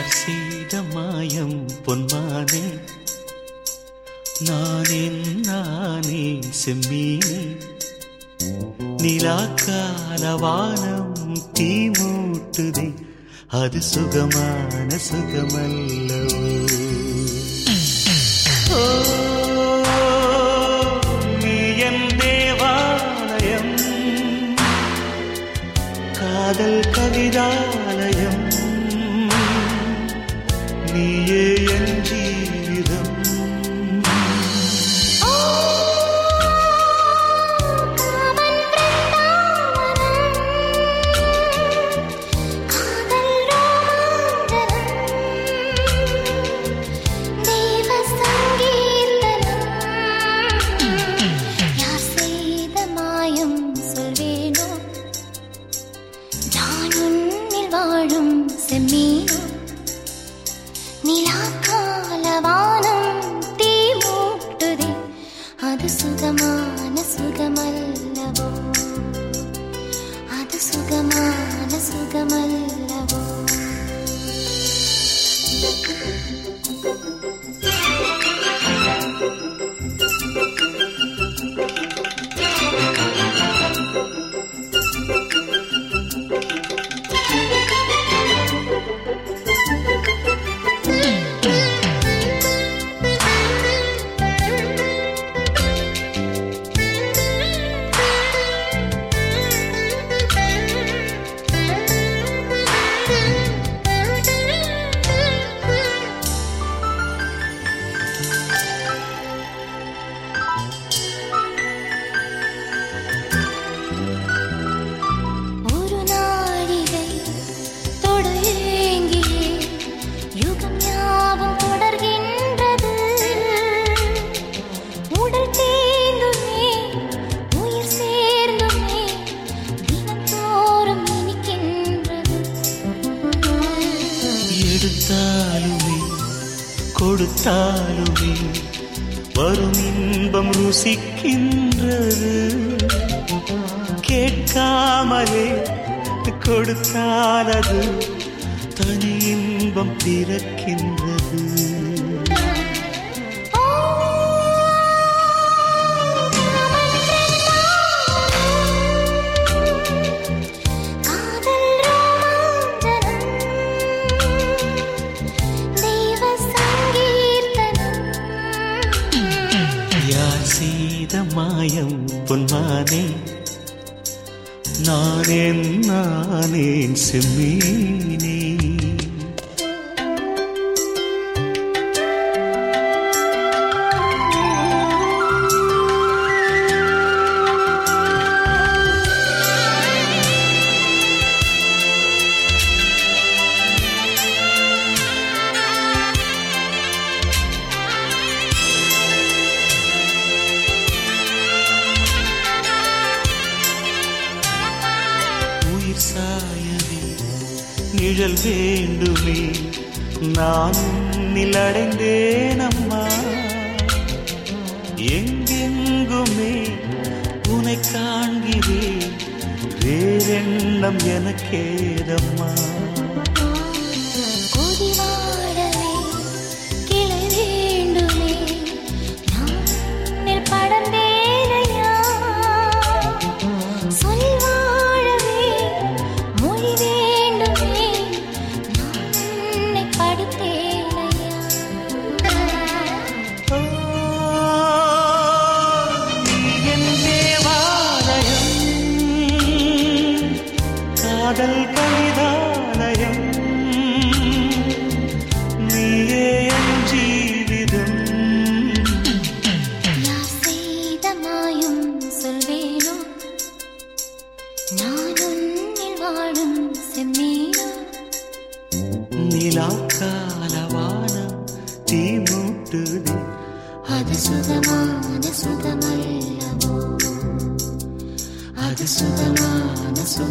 யார் செய்த மாயம் பொன்மானே நானேன் நானே செம்மீனே நிலாக்கால வானம் தீ மூட்டுதே அது சுகமான சுகமல்லவோ ஓ, நீ என் தேவாலயம் காதல் கவிதாலயம் நீயே என் ஜீவிதம் காமன் பிருந்தாவனம் காதல் ரோமாஞ்சனம் தெய்வ சங்கீர்த்தனம் யார் செய்த மாயம் சொல்வேனோ நான் உன்னில் வாழும் செம்மீனோ நிலாக்கால வானம் தீ மூட்டுதே அது சுகமான சுகமல்லவோ அது சுகமான சுகமல்லவோ ஒரு நாழிகை தொடங்கியே யுகம் யாவும் தொடர்கின்றது உடல் தேர்ந்துமே உயிர் சேர்ந்துமே தினந்தோறும் இனிக்கின்றது எடுத்தாலுமே கொடுத்தாலுமே வரும் இன்பம் ருசிக்கின்றது கேட்காமலே கொடுத்தாலது தனி இன்பம் பிறக்கின்றது காதல் ரோமாஞ்சனம் தெய்வ சங்கீர்த்தனம் யார் செய்த மாயம் பொன்மானே நானேன் நானேன் செம்மீனே உயிர் சாயவே நிழல் வேண்டுமே நான் உன்னில் அடைந்தேன் அம்மா எங்கெங்குமே உன்னை காண்கிறேன் வேறெண்ணம் எனக்கேதம்மா கொடி வாழவே கிளை வேண்டுமே நான் படர்ந்தேனையா சொல் வாழவே மொழி வேண்டுமே நான் உன்னை படித்தேனையா ஓ, நீ என் தேவாலயம் காதல் கவிதாலயம் நீயே என் ஜீவிதம் யார் செய்த மாயம் சொல்வேனோ நான் உன்னில் வாழும் செம்மீனோ நிலாக்காலவானம் தீ மூட்டுதே அது சுகமான சுகமல்லவோ அது சுகமான சுகம்